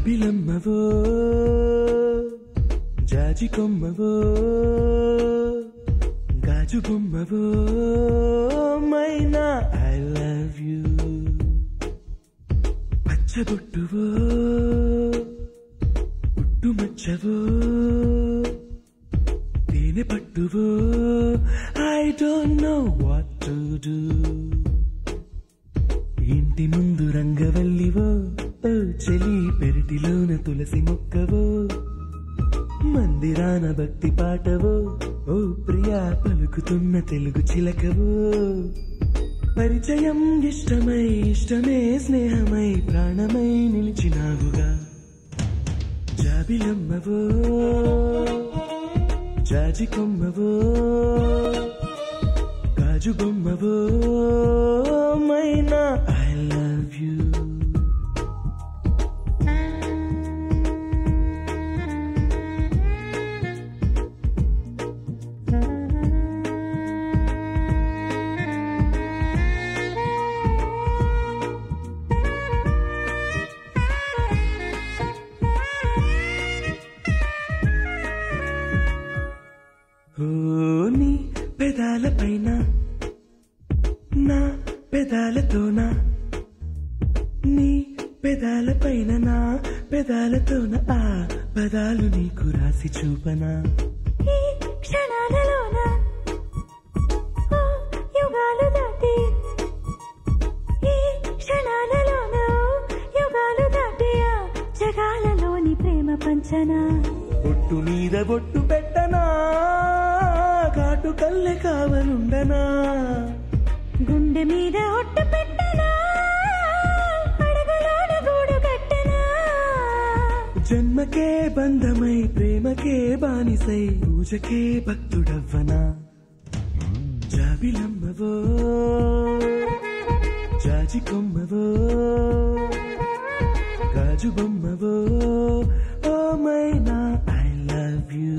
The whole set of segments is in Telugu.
జాబిలమ్మవో జాజి కొమ్మవో గాజు బొమ్మవో మైనా ఐ లవ్ యూ పచ్చబొట్టువో పుట్టుమచ్చవో తేనె పట్టువో I don't know what to do ఇంటి ముందు రంగవల్లివో ఓ చెలి పెరటిలోన తులసి మొక్కవో మందిరాన భక్తి పాటవో ఓ ప్రియా పలుకుతున్న తెలుగు చిలకవో పరిచయం ఇష్టమై ఇష్టమే స్నేహమై ప్రాణమై నిలిచినావుగా జాబిలమ్మవో జాజి కొమ్మవో గాజు బొమ్మవో మైనా ఐ లవ్ యూ ఓ నీ పెదాల పైన నా పెదాలతోన నీ పెదాల పైన నా పెదాలతోన ఆ పదాలు నీకు రాసి చూపనా ఈ క్షణాలలోన ఓ యుగాలు దాటి ఈ క్షణాలలోన ఓ యుగాలు దాటి ఆ జగాలలోని ప్రేమ పంచనా బొట్టు మీద బొట్టు పెట్టనా కాటు కల్లె కావలుండనా గుండె మీద ఒట్టు పెట్టనా అడగలోన గూడు కట్టనా జన్మకే బంధమై ప్రేమకే బానిసై పూజకే భక్తుడవ్వనా జాబిలమ్మవో జాజి కొమ్మవో గాజు బొమ్మవో ఓ మైనా ఐ లవ్ యూ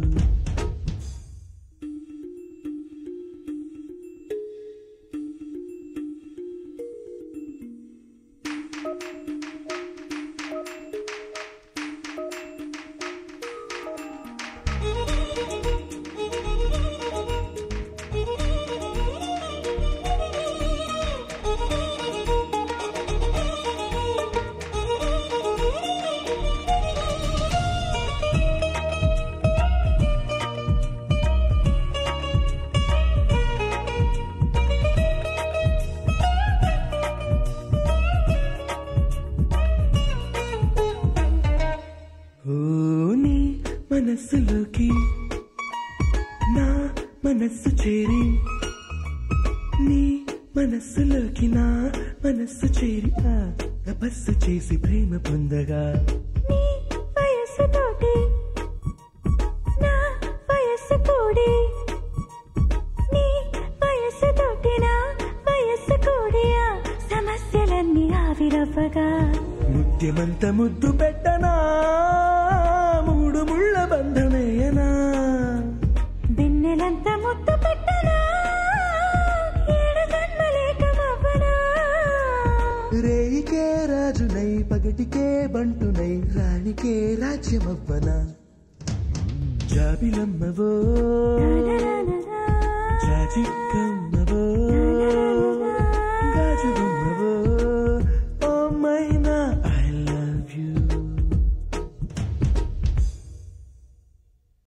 ఓ నీ మనస్సులోకి నా మనస్సు చేరి నీ మనస్సులోకి నా మనస్సు చేరి ఆ తపస్సు చేసి ప్రేమ పొందగా నీ వయస్సుతోటి నా వయస్సు కూడి నీ వయస్సుతోటి నా వయస్సు కూడి ఆ సమస్యలన్నీ ఆవిరవ్వగా ముత్యమంత ముద్దు పెట్టనా మూడు ముళ్ళ బంధమేయనా వెన్నెలంత ముద్దు పెట్టనా ఏడు జన్మలేకమవ్వనా రేయికే రాజునై పగటికే బంటునై రాణికే రాజ్యమవ్వనా జాబిలమ్మవో నా నా నా నా. జాజిక్కమ్మ